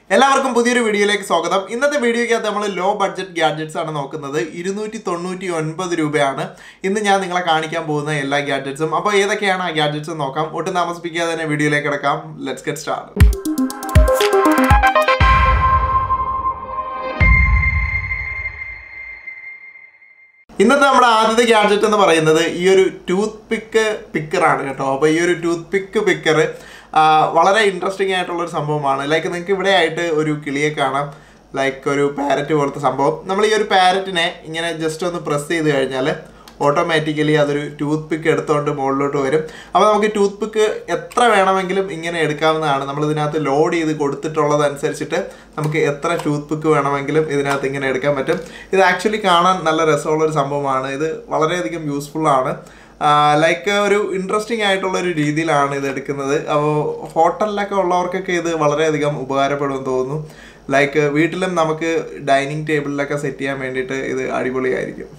എല്ലാവർക്കും പുതിയൊരു വീഡിയോയിലേക്ക് സ്വാഗതം ഇന്നത്തെ വീഡിയോയ്ക്കകത്ത് നമ്മൾ ലോ ബഡ്ജറ്റ് ഗാഡ്ജറ്റ്സ് ആണ് നോക്കുന്നത് ഇരുന്നൂറ്റി തൊണ്ണൂറ്റി ഒൻപത് രൂപയാണ് ഇന്ന് ഞാൻ നിങ്ങളെ കാണിക്കാൻ പോകുന്ന എല്ലാ ഗാഡ്ജറ്റ്സും അപ്പോൾ ഏതൊക്കെയാണ് ആ ഗാഡ്ജറ്റ്സ് നോക്കാം ഒട്ടും താമസിപ്പിക്കാതെ തന്നെ വീഡിയോയിലേക്ക് കിടക്കാം ലെറ്റ്സ് ഗെറ്റ് സ്റ്റാർട്ട് ഇന്നത്തെ നമ്മുടെ ആദ്യത്തെ ഗാഡ്ജറ്റ് എന്ന് പറയുന്നത് ഈ ഒരു ടൂത്ത് പിക്ക് പിക്കറാണ് കേട്ടോ അപ്പോൾ ഈ ഒരു ടൂത്ത് പിക്ക് പിക്കർ വളരെ ഇൻട്രസ്റ്റിംഗ് ആയിട്ടുള്ളൊരു സംഭവമാണ് ലൈക്ക് നിങ്ങൾക്ക് ഇവിടെ ആയിട്ട് ഒരു കിളിയെ കാണാം ലൈക്ക് ഒരു പാരറ്റ് പോലത്തെ സംഭവം നമ്മൾ ഈ ഒരു പാരറ്റിനെ ഇങ്ങനെ ജസ്റ്റ് ഒന്ന് പ്രസ് ചെയ്ത് കഴിഞ്ഞാൽ ഓട്ടോമാറ്റിക്കലി അതൊരു ടൂത്ത് പിക്ക് എടുത്തുകൊണ്ട് മുകളിലോട്ട് വരും അപ്പോൾ നമുക്ക് ടൂത്ത് പിക്ക് എത്ര വേണമെങ്കിലും ഇങ്ങനെ എടുക്കാവുന്നതാണ് നമ്മൾ ഇതിനകത്ത് ലോഡ് ചെയ്ത് കൊടുത്തിട്ടുള്ളതനുസരിച്ചിട്ട് നമുക്ക് എത്ര ടൂത്ത് പിക്ക് വേണമെങ്കിലും ഇതിനകത്ത് ഇങ്ങനെ എടുക്കാൻ പറ്റും ഇത് ആക്ച്വലി കാണാൻ നല്ല രസമുള്ളൊരു സംഭവമാണ് ഇത് വളരെയധികം യൂസ്ഫുൾ ആണ് ലൈക്ക് ഒരു ഇൻട്രസ്റ്റിംഗ് ആയിട്ടുള്ള ഒരു രീതിയിലാണ് ഇത് എടുക്കുന്നത് അപ്പോൾ ഹോട്ടലിലൊക്കെ ഉള്ളവർക്കൊക്കെ ഇത് വളരെയധികം ഉപകാരപ്പെടുമെന്ന് തോന്നുന്നു ലൈക്ക് വീട്ടിലും നമുക്ക് ഡൈനിങ് ടേബിളിലൊക്കെ സെറ്റ് ചെയ്യാൻ വേണ്ടിയിട്ട് ഇത് അടിപൊളിയായിരിക്കും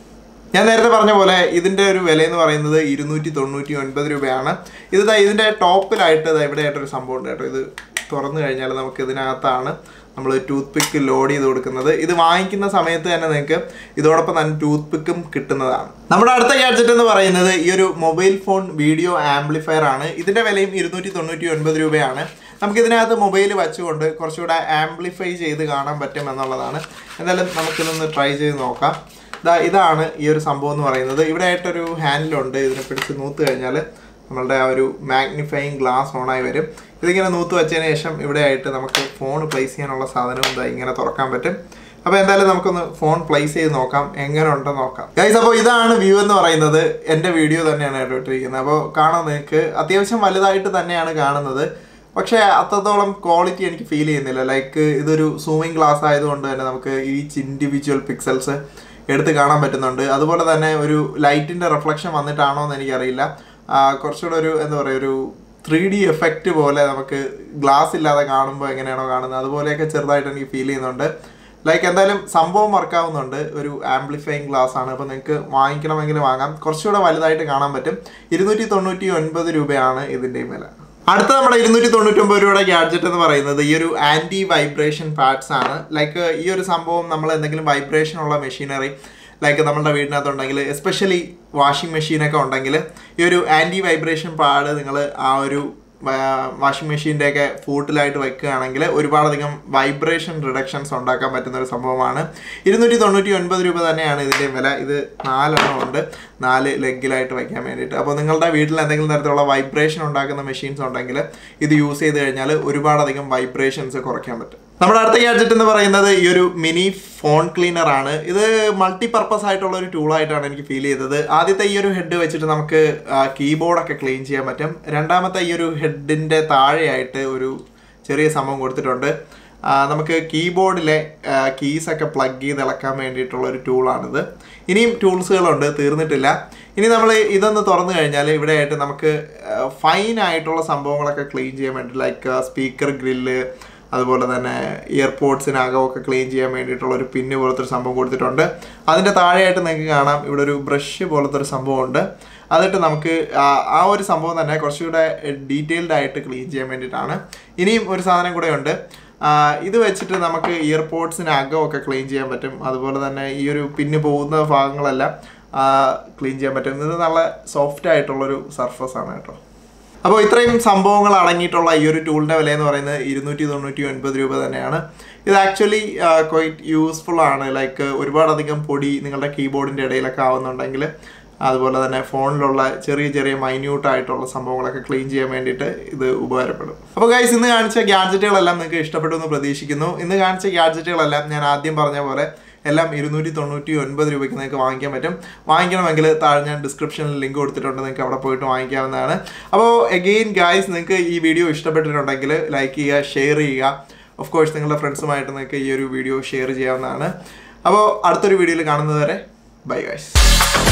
ഞാൻ നേരത്തെ പറഞ്ഞ പോലെ ഇതിൻ്റെ ഒരു വില എന്ന് പറയുന്നത് ഇരുന്നൂറ്റി തൊണ്ണൂറ്റി ഒൻപത് രൂപയാണ് ഇത് ദാ ഇതിൻ്റെ ടോപ്പിലായിട്ട് ദാ ഇവിടെ ആയിട്ടൊരു സംഭവം ഉണ്ട് കേട്ടോ ഇത് തുറന്നു കഴിഞ്ഞാൽ നമുക്ക് ഇതിനകത്താണ് നമ്മൾ ടൂത്ത് പിക്ക് ലോഡ് ചെയ്ത് കൊടുക്കുന്നത് ഇത് വാങ്ങിക്കുന്ന സമയത്ത് തന്നെ നിങ്ങൾക്ക് ഇതോടൊപ്പം തന്നെ ടൂത്ത് പിക്കും കിട്ടുന്നതാണ് നമ്മുടെ അടുത്ത ഗാഡ്ജറ്റ് എന്ന് പറയുന്നത് ഈ ഒരു മൊബൈൽ ഫോൺ വീഡിയോ ആംപ്ലിഫയർ ആണ് ഇതിൻ്റെ വിലയും ഇരുന്നൂറ്റി തൊണ്ണൂറ്റി ഒൻപത് രൂപയാണ് നമുക്ക് ഇതിനകത്ത് മൊബൈൽ വെച്ചുകൊണ്ട് കുറച്ചുകൂടെ ആംപ്ലിഫൈ ചെയ്ത് കാണാൻ പറ്റും എന്നുള്ളതാണ് എന്തായാലും നമുക്കിതൊന്ന് ട്രൈ ചെയ്ത് നോക്കാം ഇതാ ഇതാണ് ഈ ഒരു സംഭവം എന്ന് പറയുന്നത് ഇവിടെ ആയിട്ടൊരു ഹാൻഡിലുണ്ട് ഇതിനെ പിടിച്ച് നൂത്ത് കഴിഞ്ഞാൽ നമ്മളുടെ ആ ഒരു മാഗ്നിഫൈങ് ഗ്ലാസ് ഓണായി വരും ഇതിങ്ങനെ നൂത്ത് വെച്ചതിന് ശേഷം ഇവിടെ ആയിട്ട് നമുക്ക് ഫോൺ പ്ലേസ് ചെയ്യാനുള്ള സാധനവും ഇതാ ഇങ്ങനെ തുറക്കാൻ പറ്റും അപ്പോൾ എന്തായാലും നമുക്കൊന്ന് ഫോൺ പ്ലേസ് ചെയ്ത് നോക്കാം എങ്ങനെ ഉണ്ടെന്ന് നോക്കാം ഗൈസ് അപ്പോൾ ഇതാണ് വ്യൂ എന്ന് പറയുന്നത് എൻ്റെ വീഡിയോ തന്നെയാണ് ഇട്ടിരിക്കുന്നത് അപ്പോൾ കാണാൻ നിങ്ങൾക്ക് അത്യാവശ്യം വലുതായിട്ട് തന്നെയാണ് കാണുന്നത് പക്ഷേ അത്രത്തോളം ക്വാളിറ്റി എനിക്ക് ഫീൽ ചെയ്യുന്നില്ല ലൈക്ക് ഇതൊരു സൂമിങ് ഗ്ലാസ് ആയതുകൊണ്ട് തന്നെ നമുക്ക് ഈച്ച് ഇൻഡിവിജ്വൽ പിക്സൽസ് എടുത്ത് കാണാൻ പറ്റുന്നുണ്ട് അതുപോലെ തന്നെ ഒരു ലൈറ്റിൻ്റെ റിഫ്ലക്ഷൻ വന്നിട്ടാണോ എന്ന് എനിക്കറിയില്ല കുറച്ചുകൂടെ ഒരു എന്താ പറയുക ഒരു ത്രീ ഡി എഫക്റ്റ് പോലെ നമുക്ക് ഗ്ലാസ് ഇല്ലാതെ കാണുമ്പോൾ എങ്ങനെയാണോ കാണുന്നത് അതുപോലെയൊക്കെ ചെറുതായിട്ട് എനിക്ക് ഫീൽ ചെയ്യുന്നുണ്ട് ലൈക്ക് എന്തായാലും സംഭവം വർക്കാവുന്നുണ്ട് ഒരു ആംപ്ലിഫൈങ് ഗ്ലാസ് ആണ് അപ്പോൾ നിങ്ങൾക്ക് വാങ്ങിക്കണമെങ്കിൽ വാങ്ങാം കുറച്ചുകൂടെ വലുതായിട്ട് കാണാൻ പറ്റും ഇരുന്നൂറ്റി തൊണ്ണൂറ്റി ഒൻപത് രൂപയാണ് ഇതിൻ്റെയും വില അടുത്ത നമ്മുടെ ഇരുന്നൂറ്റി തൊണ്ണൂറ്റൊമ്പത് രൂപയുടെ ഗാഡ്ജറ്റ് എന്ന് പറയുന്നത് ഈ ഒരു ആൻറ്റി വൈബ്രേഷൻ പാഡ്സ് ആണ് ലൈക്ക് ഈ ഒരു സംഭവം നമ്മൾ എന്തെങ്കിലും വൈബ്രേഷൻ ഉള്ള മെഷീനറി ലൈക്ക് നമ്മുടെ വീടിനകത്തുണ്ടെങ്കിൽ എസ്പെഷ്യലി വാഷിംഗ് മെഷീനൊക്കെ ഉണ്ടെങ്കിൽ ഈ ഒരു ആൻറ്റി വൈബ്രേഷൻ പാഡ് നിങ്ങൾ ആ ഒരു വാഷിംഗ് മെഷീൻ്റെ ഒക്കെ ഫൂട്ടിലായിട്ട് വെക്കുകയാണെങ്കിൽ ഒരുപാടധികം വൈബ്രേഷൻ റിഡക്ഷൻസ് ഉണ്ടാക്കാൻ പറ്റുന്ന ഒരു സംഭവമാണ് ഇരുന്നൂറ്റി തൊണ്ണൂറ്റി ഒൻപത് രൂപ തന്നെയാണ് ഇതിൻ്റെ വില ഇത് നാലെണ്ണം ഉണ്ട് നാല് ലെഗിലായിട്ട് വയ്ക്കാൻ വേണ്ടിയിട്ട് അപ്പോൾ നിങ്ങളുടെ വീട്ടിൽ എന്തെങ്കിലും തരത്തിലുള്ള വൈബ്രേഷൻ ഉണ്ടാക്കുന്ന മെഷീൻസ് ഉണ്ടെങ്കിൽ ഇത് യൂസ് ചെയ്ത് കഴിഞ്ഞാൽ ഒരുപാടധികം വൈബ്രേഷൻസ് കുറയ്ക്കാൻ പറ്റും നമ്മുടെ അടുത്ത ഗാഡ്ജറ്റ് എന്ന് പറയുന്നത് ഈ ഒരു മിനി ഫോൺ ക്ലീനർ ആണ് ഇത് മൾട്ടി പർപ്പസ് ആയിട്ടുള്ള ഒരു ടൂളായിട്ടാണ് എനിക്ക് ഫീൽ ചെയ്തത് ആദ്യത്തെ ഈ ഒരു ഹെഡ് വെച്ചിട്ട് നമുക്ക് കീബോർഡൊക്കെ ക്ലീൻ ചെയ്യാൻ പറ്റും രണ്ടാമത്തെ ഈ ഒരു ഹെഡിൻ്റെ താഴെയായിട്ട് ഒരു ചെറിയ സംഭവം കൊടുത്തിട്ടുണ്ട് നമുക്ക് കീബോർഡിലെ കീസൊക്കെ പ്ലഗ് ചെയ്ത് ഇളക്കാൻ വേണ്ടിയിട്ടുള്ള ഒരു ടൂളാണിത് ഇനിയും ടൂൾസുകളുണ്ട് തീർന്നിട്ടില്ല ഇനി നമ്മൾ ഇതൊന്ന് തുറന്നു കഴിഞ്ഞാൽ ഇവിടെ ആയിട്ട് നമുക്ക് ഫൈൻ ആയിട്ടുള്ള സംഭവങ്ങളൊക്കെ ക്ലീൻ ചെയ്യാൻ വേണ്ടി ലൈക്ക് സ്പീക്കർ ഗ്രില്ല് അതുപോലെ തന്നെ ഇയർപോഡ്സിനകമൊക്കെ ക്ലീൻ ചെയ്യാൻ വേണ്ടിയിട്ടുള്ള ഒരു പിന്ന് പോലത്തെ ഒരു സംഭവം കൊടുത്തിട്ടുണ്ട് അതിൻ്റെ താഴെയായിട്ട് നിങ്ങൾക്ക് കാണാം ഇവിടെ ഒരു ബ്രഷ് പോലത്തെ ഒരു സംഭവമുണ്ട് അതിട്ട് നമുക്ക് ആ ഒരു സംഭവം തന്നെ കുറച്ചുകൂടെ ഡീറ്റെയിൽഡ് ആയിട്ട് ക്ലീൻ ചെയ്യാൻ വേണ്ടിയിട്ടാണ് ഇനിയും ഒരു സാധനം കൂടെ ഉണ്ട് ഇത് വെച്ചിട്ട് നമുക്ക് ഇയർപോഡ്സിനകമൊക്കെ ക്ലീൻ ചെയ്യാൻ പറ്റും അതുപോലെ തന്നെ ഈ ഒരു പിന്ന് പോകുന്ന ഭാഗങ്ങളെല്ലാം ക്ലീൻ ചെയ്യാൻ പറ്റും ഇത് നല്ല സോഫ്റ്റ് ആയിട്ടുള്ളൊരു സർഫസ് ആണ് കേട്ടോ അപ്പോൾ ഇത്രയും സംഭവങ്ങൾ അടങ്ങിയിട്ടുള്ള ഈ ഒരു ടൂളിൻ്റെ വില എന്ന് പറയുന്നത് ഇരുന്നൂറ്റി തൊണ്ണൂറ്റി ഒൻപത് രൂപ തന്നെയാണ് ഇത് ആക്ച്വലി ക്വൈറ്റ് യൂസ്ഫുൾ ആണ് ലൈക്ക് ഒരുപാടധികം പൊടി നിങ്ങളുടെ കീബോർഡിൻ്റെ ഇടയിലൊക്കെ ആവുന്നുണ്ടെങ്കിൽ അതുപോലെ തന്നെ ഫോണിലുള്ള ചെറിയ ചെറിയ മൈന്യൂട്ട് ആയിട്ടുള്ള സംഭവങ്ങളൊക്കെ ക്ലീൻ ചെയ്യാൻ വേണ്ടിയിട്ട് ഇത് ഉപകാരപ്പെടും അപ്പോൾ ഗൈസ് ഇന്ന് കാണിച്ച ഗാഡ്ജറ്റുകളെല്ലാം നിങ്ങൾക്ക് ഇഷ്ടപ്പെട്ടു എന്ന് പ്രതീക്ഷിക്കുന്നു ഇന്ന് കാണിച്ച ഗാഡ്ജറ്റുകളെല്ലാം ഞാൻ ആദ്യം പറഞ്ഞ പോലെ എല്ലാം ഇരുന്നൂറ്റി തൊണ്ണൂറ്റി ഒൻപത് രൂപയ്ക്ക് നിങ്ങൾക്ക് വാങ്ങിക്കാൻ പറ്റും വാങ്ങിക്കണമെങ്കിൽ താഴെ ഞാൻ ഡിസ്ക്രിപ്ഷനിൽ ലിങ്ക് കൊടുത്തിട്ടുണ്ട് നിങ്ങൾക്ക് അവിടെ പോയിട്ട് വാങ്ങിക്കാവുന്നതാണ് അപ്പോൾ എഗെയിൻ ഗായ്സ് നിങ്ങൾക്ക് ഈ വീഡിയോ ഇഷ്ടപ്പെട്ടിട്ടുണ്ടെങ്കിൽ ലൈക്ക് ചെയ്യുക ഷെയർ ചെയ്യുക ഓഫ് കോഴ്സ് നിങ്ങളുടെ ഫ്രണ്ട്സുമായിട്ട് നിങ്ങൾക്ക് ഈ ഒരു വീഡിയോ ഷെയർ ചെയ്യാവുന്നതാണ് അപ്പോൾ അടുത്തൊരു വീഡിയോയിൽ കാണുന്നത് വരെ ബൈ ഗായ്സ്